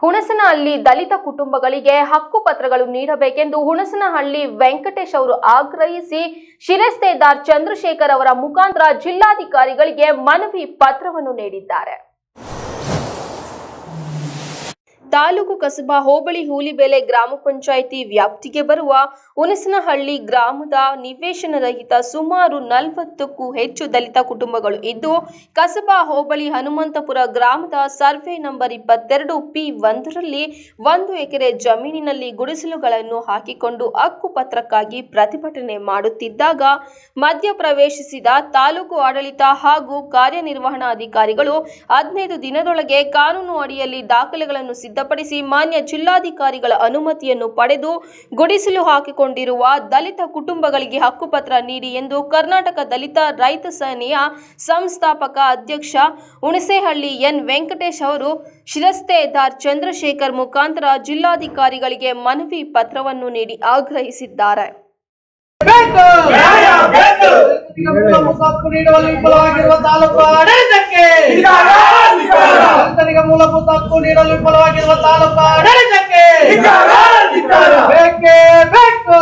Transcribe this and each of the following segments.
ಹುಣಸನಹಳ್ಳಿ ದಲಿತ ಕುಟುಂಬಗಳಿಗೆ ಹಕ್ಕು ಪತ್ರಗಳು ನೀಡಬೇಕೆಂದು ಹುಣಸನಹಳ್ಳಿ ವೆಂಕಟೇಶ್ ಅವರು ಆಗ್ರಹಿಸಿ ಶಿರಸ್ತೇದಾರ್ ಚಂದ್ರಶೇಖರ್ ಅವರ ಮುಖಾಂತರ ಜಿಲ್ಲಾಧಿಕಾರಿಗಳಿಗೆ ಮನವಿ ಪತ್ರವನ್ನು ನೀಡಿದ್ದಾರೆ ತಾಲೂಕು ಕಸಬಾ ಹೋಬಳಿ ಹೂಲಿಬೆಲೆ ಗ್ರಾಮ ಪಂಚಾಯಿತಿ ವ್ಯಾಪ್ತಿಗೆ ಬರುವ ಹುಣಸನಹಳ್ಳಿ ಗ್ರಾಮದ ನಿವೇಶನ ರಹಿತ ಸುಮಾರು ನಲವತ್ತಕ್ಕೂ ಹೆಚ್ಚು ದಲಿತ ಕುಟುಂಬಗಳು ಇದ್ದು ಕಸಬಾ ಹೋಬಳಿ ಹನುಮಂತಪುರ ಗ್ರಾಮದ ಸರ್ವೆ ನಂಬರ್ ಇಪ್ಪತ್ತೆರಡು ಪಿ ಒಂದರಲ್ಲಿ ಒಂದು ಎಕರೆ ಜಮೀನಿನಲ್ಲಿ ಗುಡಿಸಲುಗಳನ್ನು ಹಾಕಿಕೊಂಡು ಹಕ್ಕುಪತ್ರಕ್ಕಾಗಿ ಪ್ರತಿಭಟನೆ ಮಾಡುತ್ತಿದ್ದಾಗ ಮಧ್ಯ ಪ್ರವೇಶಿಸಿದ ತಾಲೂಕು ಆಡಳಿತ ಹಾಗೂ ಕಾರ್ಯನಿರ್ವಹಣಾಧಿಕಾರಿಗಳು ಹದಿನೈದು ದಿನದೊಳಗೆ ಕಾನೂನು ಅಡಿಯಲ್ಲಿ ದಾಖಲೆಗಳನ್ನು ಸಿದ್ಧಪಡಿಸಿ ಮಾನ್ಯ ಜಿಲ್ಲಾಧಿಕಾರಿಗಳ ಅನುಮತಿಯನ್ನು ಪಡೆದು ಗುಡಿಸಲು ಹಾಕಿಕೊಂಡಿರುವ ದಲಿತ ಕುಟುಂಬಗಳಿಗೆ ಹಕ್ಕುಪತ್ರ ನೀಡಿ ಎಂದು ಕರ್ನಾಟಕ ದಲಿತ ರೈತ ಸೇನೆಯ ಸಂಸ್ಥಾಪಕ ಅಧ್ಯಕ್ಷ ಹುಣಸೇಹಳ್ಳಿ ಎನ್ ವೆಂಕಟೇಶ್ ಅವರು ಶಿರಸ್ತೇದಾರ್ ಚಂದ್ರಶೇಖರ್ ಮುಖಾಂತರ ಜಿಲ್ಲಾಧಿಕಾರಿಗಳಿಗೆ ಮನವಿ ಪತ್ರವನ್ನು ನೀಡಿ ಆಗ್ರಹಿಸಿದ್ದಾರೆ ಬೇಕು ರೈತರಿಗೆ ಮೂಲಭೂತ ಹಕ್ಕು ನೀಡುವಲ್ಲಿ ವಿಫಲವಾಗಿರುವ ತಾಲೂಕು ಆಡಳಿತಕ್ಕೆ ರೈತರಿಗೆ ಮೂಲಭೂತ ಹಕ್ಕು ನೀಡಲು ವಿಫಲವಾಗಿರುವ ತಾಲೂಕು ಆಡಳಿತಕ್ಕೆ ಬೇಕೇ ಬೇಕು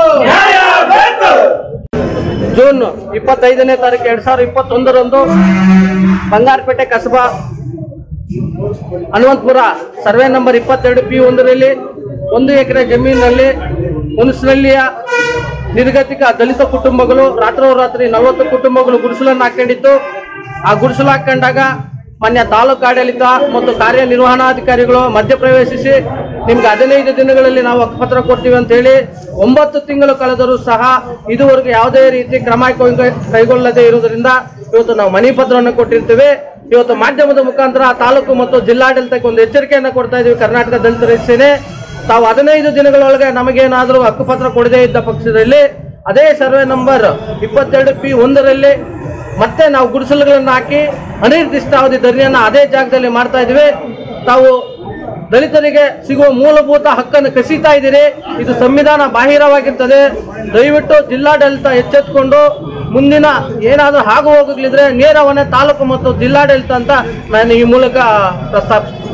ಜೂನ್ ಇಪ್ಪತ್ತೈದನೇ ತಾರೀಕು ಎರಡ್ ಸಾವಿರದ ಇಪ್ಪತ್ತೊಂದರಂದು ಬಂಗಾರಪೇಟೆ ಕಸಬಾ ಹನುಮಂತಪುರ ಸರ್ವೆ ನಂಬರ್ ಇಪ್ಪತ್ತೆರಡು ಪಿ ಒಂದರಲ್ಲಿ ಒಂದು ಎಕರೆ ಜಮೀನಿನಲ್ಲಿ ಹುಣಸನಹಳ್ಳಿಯ ನಿರ್ಗತಿಕ ದಲಿತ ಕುಟುಂಬಗಳು ರಾತ್ರೋರಾತ್ರಿ ನಲವತ್ತು ಕುಟುಂಬಗಳು ಗುಡಿಸಲನ್ನು ಹಾಕೊಂಡಿದ್ದು ಆ ಗುಡಿಸಲು ಹಾಕೊಂಡಾಗ ಮಾನ್ಯ ತಾಲೂಕು ಆಡಳಿತ ಮತ್ತು ಕಾರ್ಯನಿರ್ವಹಣಾಧಿಕಾರಿಗಳು ಮಧ್ಯಪ್ರವೇಶಿಸಿ ನಿಮ್ಗೆ ಹದಿನೈದು ದಿನಗಳಲ್ಲಿ ನಾವು ಹಕ್ಕುಪತ್ರ ಕೊಡ್ತೀವಿ ಅಂತ ಹೇಳಿ ಒಂಬತ್ತು ತಿಂಗಳು ಕಳೆದರೂ ಸಹ ಇದುವರೆಗೂ ಯಾವುದೇ ರೀತಿ ಕ್ರಮ ಕೈಗೊಳ್ಳ- ಕೈಗೊಳ್ಳದೇ ಇರುವುದರಿಂದ ಇವತ್ತು ನಾವು ಮನಿ ಪತ್ರವನ್ನು ಕೊಟ್ಟಿರ್ತೇವೆ ಇವತ್ತು ಮಾಧ್ಯಮದ ಮುಖಾಂತರ ತಾಲೂಕು ಮತ್ತು ಜಿಲ್ಲಾಡಳಿತಕ್ಕೆ ಒಂದು ಎಚ್ಚರಿಕೆಯನ್ನು ಕೊಡ್ತಾ ಇದೀವಿ ಕರ್ನಾಟಕ ದಲಿತ ರೈತ ಸೇನೆ ತಾವು ಹದಿನೈದು ದಿನಗಳೊಳಗೆ ನಮಗೇನಾದರೂ ಹಕ್ಕುಪತ್ರ ಕೊಡದೇ ಇದ್ದ ಪಕ್ಷದಲ್ಲಿ ಅದೇ ಸರ್ವೆ ನಂಬರ್ ಇಪ್ಪತ್ತೆರಡು ಪಿ ಒಂದರಲ್ಲಿ ಮತ್ತೆ ನಾವು ಗುಡಿಸಲುಗಳನ್ನು ಹಾಕಿ ಅನಿರ್ದಿಷ್ಟಾವಧಿ ಧರಣಿಯನ್ನು ಅದೇ ಜಾಗದಲ್ಲಿ ಮಾಡ್ತಾ ಇದ್ದೀವಿ ತಾವು ದಲಿತರಿಗೆ ಸಿಗುವ ಮೂಲಭೂತ ಹಕ್ಕನ್ನು ಕಸಿತಾ ಇದ್ದೀರಿ ಇದು ಸಂವಿಧಾನ ಬಾಹಿರವಾಗಿರ್ತದೆ ದಯವಿಟ್ಟು ಜಿಲ್ಲಾಡಳಿತ ಎಚ್ಚೆತ್ತುಕೊಂಡು ಮುಂದಿನ ಏನಾದರೂ ಆಗು ಹೋಗಲಿದ್ರೆ ನೇರವನ್ನೇ ತಾಲೂಕು ಮತ್ತು ಜಿಲ್ಲಾಡಳಿತ ಅಂತ ನಾನು ಈ ಮೂಲಕ ಪ್ರಸ್ತಾಪಿಸ್ತೀನಿ